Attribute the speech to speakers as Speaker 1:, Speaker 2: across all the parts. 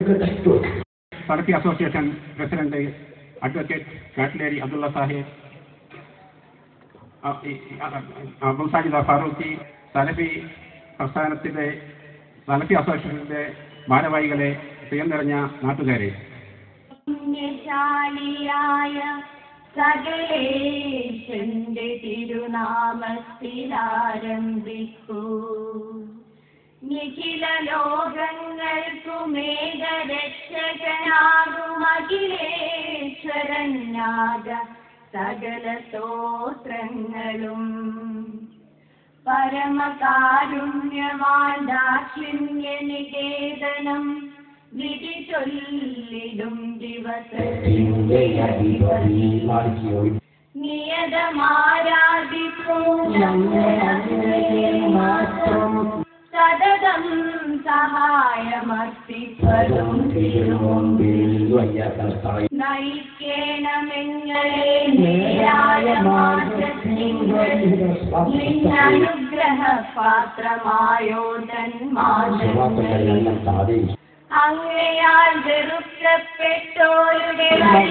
Speaker 1: സലഫി association president advocate Kattileri Abdulla Sahib അ- ഈ- അ- അബ്ദുൾ സാജിദ ഫാറൂഖി സലഫി പ്രസ്ഥാനത്തിന്റെ സലഫി അസോസിയേഷന്റെ ഭാരവാഹികളെ സ്വയം നിറഞ്ഞ നാട്ടുകാരെ
Speaker 2: പുണ്യശാലിയായ സകലേശന്റെ തിരുനാമത്തിലാരംഭിക്കൂ നിഖില ലോകങ്ങൾക്കുമേകരക്ഷകനാകും അഖിലേശ്വരനാക സകല സ്തോത്രങ്ങളും പരമകാരുണ്യവാൻ ദാക്ഷിണ്യ നികേതനം വിധി ചൊല്ലിടും ദിവസത്തിന്റെ നിയതമാരാധിപ്പൂ സതതം സഹായമർപ്പിപ്പതും നയിക്കേണമെങ്ങളെ നേരായ മാർഗത്തിനുഗ്രഹ പാത്രമായോധന്മാർ അങ്ങയാൽ വെറുക്കപ്പെട്ടോരുടെ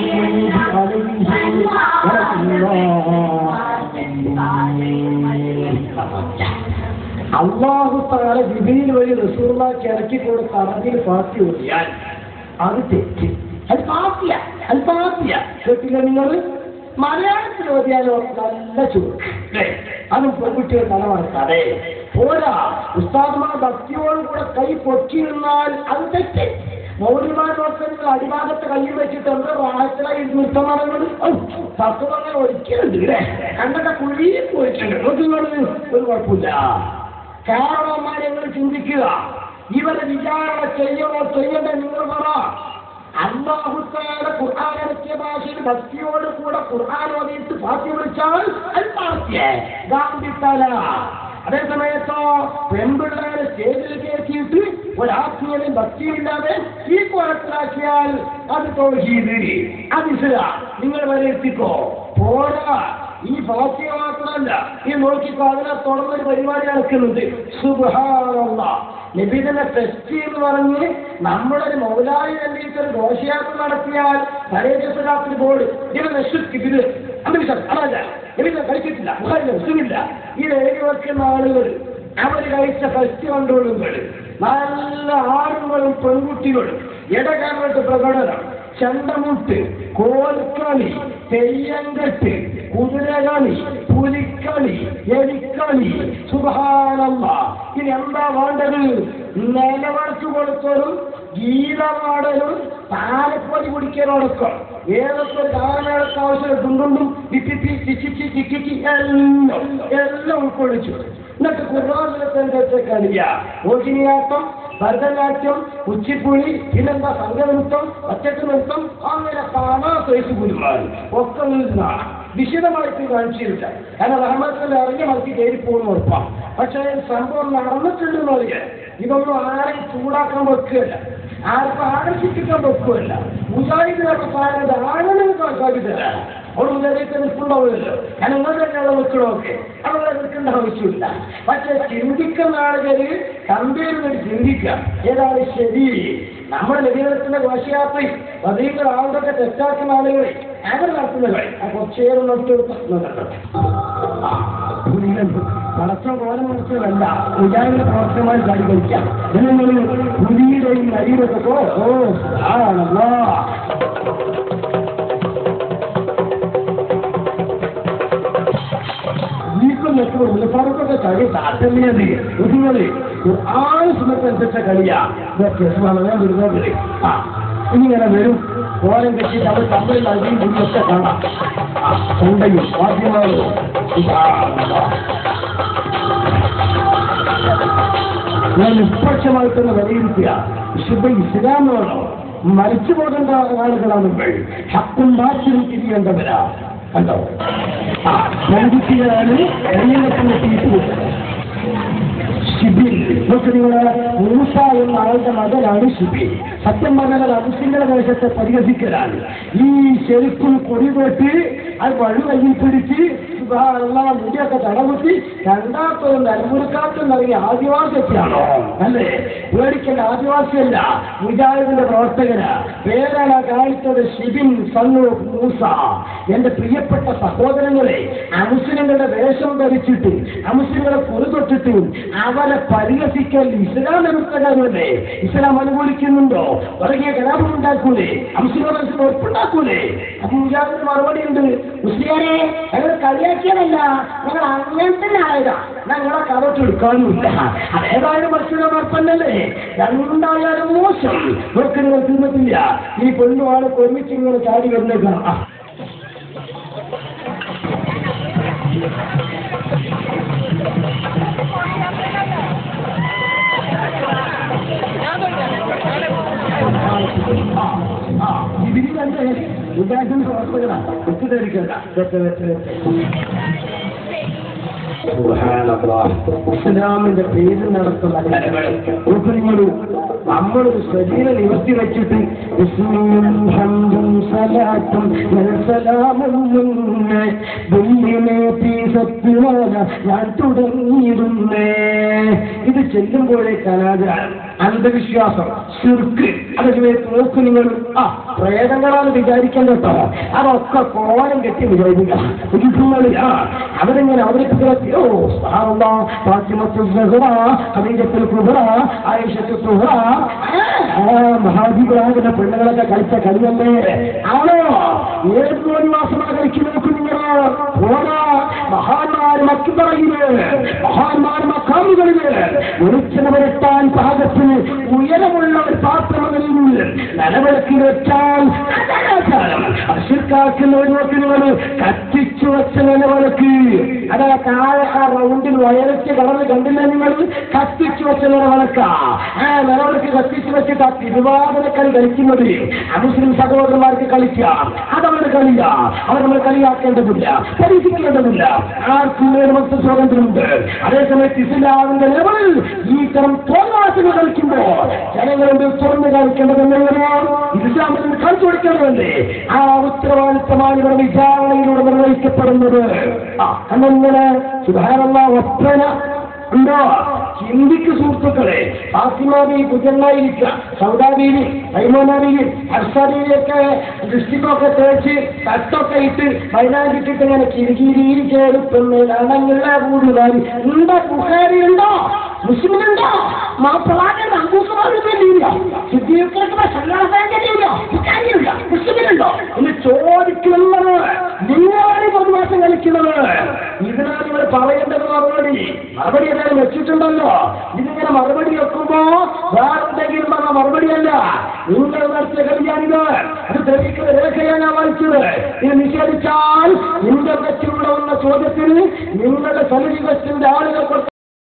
Speaker 3: അള്ളാഹു താല വിധിയിൽ വഴി റസൂർലാക്ക് ഇറക്കി കൊടുത്ത അറബിൽ പാത്തി ഓടിയാൽ അത് തെറ്റ് അത് പാത്തിയ അത് പാത്തിയ കേട്ടില്ല നിങ്ങൾ മലയാളത്തിൽ ഓതിയാലോ നല്ല ചുരുക്ക് അതും പെൺകുട്ടികൾ തലമറക്കാതെ പോരാ ഉസ്താദ്മാർ ഭക്തിയോടും കൂടെ കൈ പൊക്കി നിന്നാൽ അത് തെറ്റ് മൗലിമാരൊക്കെ നിങ്ങൾ അടിഭാഗത്ത് കൈ വെച്ചിട്ട് എന്താ പ്രായത്തിലായി നൃത്തമറങ്ങൾ തത്വങ്ങൾ ഒരിക്കലുണ്ട് ഇല്ലേ കണ്ടൊക്കെ കുഴിയിൽ പോയിട്ടുണ്ട് നിങ്ങൾ ഒരു കുഴപ്പമില്ല കാരണവന്മാരെ നിങ്ങൾ ചിന്തിക്കുക ഇവരെ വിചാരണ ചെയ്യണോ ചെയ്യണ്ടേ നിങ്ങൾ പറ അള്ളാഹുത്തായുടെ ഖുർആൻ ഇറക്കിയ ഭാഷയിൽ ഭക്തിയോട് കൂടെ ഖുർആൻ ഓതിയിട്ട് പാത്തി വിളിച്ചാൽ അത് പാത്തിയേ ഗാന്ധിത്തല അതേ സമയത്തോ പെൺപിള്ളേരെ സ്റ്റേജിൽ കയറ്റിയിട്ട് ഒരാത്മീയതയും ഭക്തിയില്ലാതെ ഈ കുളത്തിലാക്കിയാൽ അത് തോഷീത് അത് ഇസ്ലാം നിങ്ങൾ വിലയിരുത്തിക്കോ പോരാ ഈ ഭാഗ്യ മാത്രമല്ല ഈ നോക്കിക്കോ അതിനെ തുടർന്നൊരു പരിപാടി നടക്കുന്നുണ്ട് സുബാനുള്ള നബിദിനെ ടെസ്റ്റ് എന്ന് പറഞ്ഞ് നമ്മളൊരു മൗലായി വേണ്ടിയിട്ട് ഒരു ഘോഷയാത്ര നടത്തിയാൽ പരേജസ്വരാത്രി ബോർഡ് ഇത് നശിപ്പിക്കുന്നത് അന്തരീക്ഷം അതല്ല നബിദിനെ കഴിച്ചിട്ടില്ല മുഖാരില്ല മുസ്ലിമില്ല ഇത് എഴുതി വെക്കുന്ന ആളുകൾ അവർ കഴിച്ച ഫസ്റ്റ് കണ്ടുകൊള്ളുമ്പോൾ നല്ല ആണുങ്ങളും പെൺകുട്ടികളും ഇടകാലത്ത് പ്രകടനം ചണ്ടമുട്ട് കോൽക്കളി തെയ്യങ്കെട്ട് കുതിരകളി പുലിക്കളി എലിക്കളി സുധാനമ്മ ഇനി എന്താ വേണ്ടത് നിലവളച്ചു കൊടുത്തതും ഗീതപാടലും താലപ്പൊടി കുടിക്കലടക്കം ഏതൊക്കെ ഒരു ഗാനമേളക്ക് ആവശ്യം ദുണ്ടുണ്ടും ടിറ്റിറ്റി ചിച്ചിച്ചി ചിക്കിച്ചി എല്ലാം എല്ലാം ഉൾക്കൊള്ളിച്ചു എന്നിട്ട് കുർബാനത്തെ കളിയ മോഹിനിയാട്ടം ഭരതനാട്യം കുച്ചിപ്പുളി പിന്നെന്താ സംഘനൃത്തം ഒറ്റക്ക് നൃത്തം അങ്ങനെ കാണാ സൈസ് ഗുരുമാർ ഒക്കെ നിന്ന വിശദമായിട്ട് കാണിച്ചില്ല കാരണം റഹ്മത്തിന്റെ ഇറങ്ങി മറിച്ച് കയറി പോകുന്ന ഉറപ്പാണ് പക്ഷേ സംഭവം നടന്നിട്ടുണ്ടെന്ന് അറിയാൻ ഇതൊന്നും ആരെയും ചൂടാക്കാൻ വെക്കുകയല്ല ആർക്കും ആകർഷിപ്പിക്കാൻ വെക്കുകയല്ല മുജാഹിദിനൊക്കെ പറയുന്നത് ആണെന്ന് കാട്ടി തരാം അവിടെ മുതലേക്ക് നിൽക്കുന്നുണ്ടാവില്ലല്ലോ ഞാൻ നിങ്ങൾ തന്നെയുള്ള നിൽക്കണമൊക്കെ അവിടെ നിൽക്കേണ്ട ആവശ്യമില്ല പക്ഷെ ചിന്തിക്കുന്ന ആളുകൾ കമ്പയർ ചെയ്ത് ചിന്തിക്കാം ഏതാണ് ശരി നമ്മുടെ ലഭ്യത്തിന്റെ ഘോഷയാത്രയും പതികൾ ആളുകളൊക്കെ തെറ്റാക്കുന്ന ആളുകളെ അങ്ങനെ നടത്തുന്ന കളി ആ കുറച്ചേറെ പടച്ച പോലെ മനസ്സിലല്ല മുജാഹിദിന്റെ പ്രവർത്തനമായി കളി കളിക്കാം നിങ്ങൾ പുലിയുടെയും നരിയുടെയൊക്കെ ഓ ആണല്ലോ വീട്ടിൽ നിൽക്കുന്ന ഉള്ളപ്പാടത്തൊക്കെ കളി താത്തന്നെയത് കുട്ടികള് ആറ് സുഖത്തനുസരിച്ച കളിയാ ഇതൊക്കെ വളരെ വരുന്നത് ആ ഇനിങ്ങനെ വരും ഓരം കെട്ടിട്ട് അവർ തമ്മിൽ നൽകിയും കുടിയൊക്കെ കാണാം ആ കൊണ്ടയും വാദ്യമാവും ഞാൻ നിഷ്പക്ഷമായിട്ടൊന്ന് വിലയിരുത്തുക വിശുദ്ധ ഇസ്ലാമാണോ മരിച്ചു പോകേണ്ട ആളുകളാണ് ഹക്കും ബാച്ചിലും തിരിയേണ്ടവരാ കണ്ടോ ആ പെൺകുട്ടികളാണ് എണ്ണത്തിന് തീറ്റു ഷിബിൽ നോക്ക് നിങ്ങള് മൂസ എന്ന ആളുടെ മകനാണ് ഷിബിൽ സത്യം പറഞ്ഞാൽ അമുസ്ലിങ്ങളുടെ ദേശത്തെ പരിഹസിക്കലാണ് ഈ ശരിക്കും കൊടി തൊട്ട് അത് വഴി കയ്യിൽ പിടിച്ച് സുബാനുള്ള മുടിയൊക്കെ തടകുത്തി രണ്ടാമത്തത് നെൽമുറുക്കാട്ടും നൽകിയ ആദിവാസിയാണോ അല്ലേ പേടിക്കേണ്ട ആദിവാസിയല്ല മുജാഹിദിന്റെ പ്രവർത്തകന് പേരാണ് കാണിച്ചത് ഷിബിൻ സണ്ണു മൂസ എന്റെ പ്രിയപ്പെട്ട സഹോദരങ്ങളെ അമുസ്ലിങ്ങളുടെ വേഷം ധരിച്ചിട്ട് അമുസ്ലിങ്ങളെ കുറുതൊട്ടിട്ട് അവരെ പരിഹസിക്കൽ ഇസ്ലാം എതിർത്ത കാര്യമല്ലേ ഇസ്ലാം അനുകൂലിക്കുന്നുണ്ടോ തുടങ്ങിയ കലാപം ഉണ്ടാക്കൂലേ അമുസ്ലിം മനസ്സിൽ ഉറപ്പുണ്ടാക്കൂലേ അപ്പൊ മുജാഹിദിന് മറുപടി ഉണ്ട് മുസ്ലിയാരെ ഞങ്ങൾ കളിയാക്കിയതല്ല ഞങ്ങൾ അങ്ങനെ തന്നെ ആയതാ ഞങ്ങളെ കഥട്ട് എടുക്കാനുമില്ല അതേതായാലും മത്സരം ഉറപ്പന്നല്ലേ രണ്ടായാലും മോശം നോക്ക് നിങ്ങൾ തീർന്നിട്ടില്ല ഈ പെണ്ണുമാണ് ഒരുമിച്ച് ഇങ്ങനെ ചാടി വരുന്നേക്കണം ആ ആ, ഇതിന് രണ്ട് ഉദാഹരണം പ്രവർത്തകരാ തെറ്റിദ്ധരിക്കണ്ട തെറ്റ് തെറ്റ് തെറ്റ് ഇസ്ലാമിന്റെ പേരിൽ നടത്തുന്ന കലകൾ ഉപരികളും നമ്മളൊരു ശരീര നിവർത്തി വെച്ചിട്ട് ഇസ്മിയും ഹംദും സലാത്തും സലാമും മുന്നേ വെള്ളിമേ തീ സത്യവാന ഞാൻ തുടങ്ങിയിരുന്നേ ഇത് ചെല്ലുമ്പോഴേക്ക് അനാചാരം അന്ധവിശ്വാസം ശുർക്ക് അതൊക്കെ നോക്ക് നിങ്ങൾ ആ പ്രേതങ്ങളാണ് വിചാരിക്കാൻ കേട്ടോ അതൊക്കെ കോലം കെട്ടി വിചാരിക്കുക യുദ്ധങ്ങളിലാ അവരിങ്ങനെ അവതരിപ്പിക്കുന്ന ഓ സഹാറല്ലാ ഫാത്തിമത്തു സഹറ ഖദീജത്തുൽ കുബ്ര ആയിഷത്തു സുഹറ മഹാദികളാകുന്ന പെണ്ണുങ്ങളൊക്കെ കളിച്ച കളിയല്ലേ ആണോ ഏത് നിവാസമാണ് കളിക്കുന്ന കുഞ്ഞുങ്ങളോ പോരാ മഹാന്മാർ മക്കുപറയില് മഹാന്മാർ മക്കാമുകളില് വെളിച്ചം വരട്ടാൻ പാകത്തിന് ഉയരമുള്ള ഒരു പാത്രമകളിൽ നിലവിളക്കി വെച്ചാൽ അനാചാരം അശുക്കാക്കുന്ന ഒരു നോക്കിനുകൾ കത്തിച്ചു വെച്ച നിലവിളക്ക് അതാ താഴെ ആ റൗണ്ടിൽ വയലറ്റ് കടന്ന് കണ്ടില്ല നിങ്ങൾ കത്തിച്ചു വെച്ച നിലവിളക്ക ആ നിലവിളക്ക് കത്തിച്ചു വെച്ചിട്ട് ആ തിരുവാതിരക്കളി കളിക്കുന്നത് അമുസ്ലിം സഹോദരന്മാർക്ക് കളിക്കാം അതവരുടെ കളിയാ അവർ നമ്മൾ കളിയാക്കേണ്ടതില്ല പരീക്ഷിക്കേണ്ടതില്ല ആർക്കും നേതൃത്വ സ്വാതന്ത്ര്യമുണ്ട് അതേസമയത്ത് ഇസ്ലാമിന്റെ ലെവലിൽ ഈ തരം തോന്നാശങ്ങൾ കളിക്കുമ്പോ ജനങ്ങളുടെ തുറന്ന് കളിക്കേണ്ടതെന്നോ ഇസ്ലാമിൽ നിന്ന് കളിച്ചു കൊടുക്കേണ്ടതല്ലേ ആ ഉത്തരവാദിത്തമാണ് ഇവിടെ വിചാരണയിലൂടെ നിർവഹിക്കപ്പെടുന്നത് ആ അന്നെങ്ങനെ സുധാരണ ഒപ്പന ഉണ്ടോ ചിന്തിക്ക് സുഹൃത്തുക്കളെ ഫാത്തിമാബി കുജണ്ണായിരിക്കുക സൗദാബീവി സൈമോനാബീവി ഹർഷാബീവിയൊക്കെ ദൃഷ്ടിക്കൊക്കെ തേച്ച് തട്ടൊക്കെ ഇട്ട് മൈനാക്കിട്ടിട്ട് ഇങ്ങനെ കിരികിരിയിൽ ചേർത്തുന്നതിലാണങ്ങളുടെ കൂടുതൽ ഉണ്ടോ ബുഹാരി ഉണ്ടോ മുസ്ലിം ഉണ്ടോ മാപ്പിളാകെ അങ്കൂസമാരുന്നില്ല സിദ്ധിയൊക്കെ സല്ലാസാനില്ല ബുഹാരിയില്ല മുസ്ലിമിനുണ്ടോ എന്ന് ചോദിക്കുന്നത് നിങ്ങളാണ് പ്രതിമാസം കളിക്കുന്നത് ഇതിനാണ് ഇവർ പറയേണ്ടത് മറുപടി മറുപടി ഏതായാലും വെച്ചിട്ടുണ്ടല്ലോ ഇതിങ്ങനെ മറുപടി വെക്കുമ്പോ വേറെന്തെങ്കിലും പറഞ്ഞ മറുപടിയല്ല നിങ്ങൾ നടത്തിയ കളിയാണിത് അത് തെളിയിക്കുന്ന രേഖയാണ് ഞാൻ വായിച്ചത് ഇത് നിഷേധിച്ചാൽ ഇന്റർനെറ്റിലൂടെ വന്ന ചോദ്യത്തിന് നിങ്ങളുടെ സന്നിധി വെച്ചിന്റെ ആളുകൾ കൊടുത്ത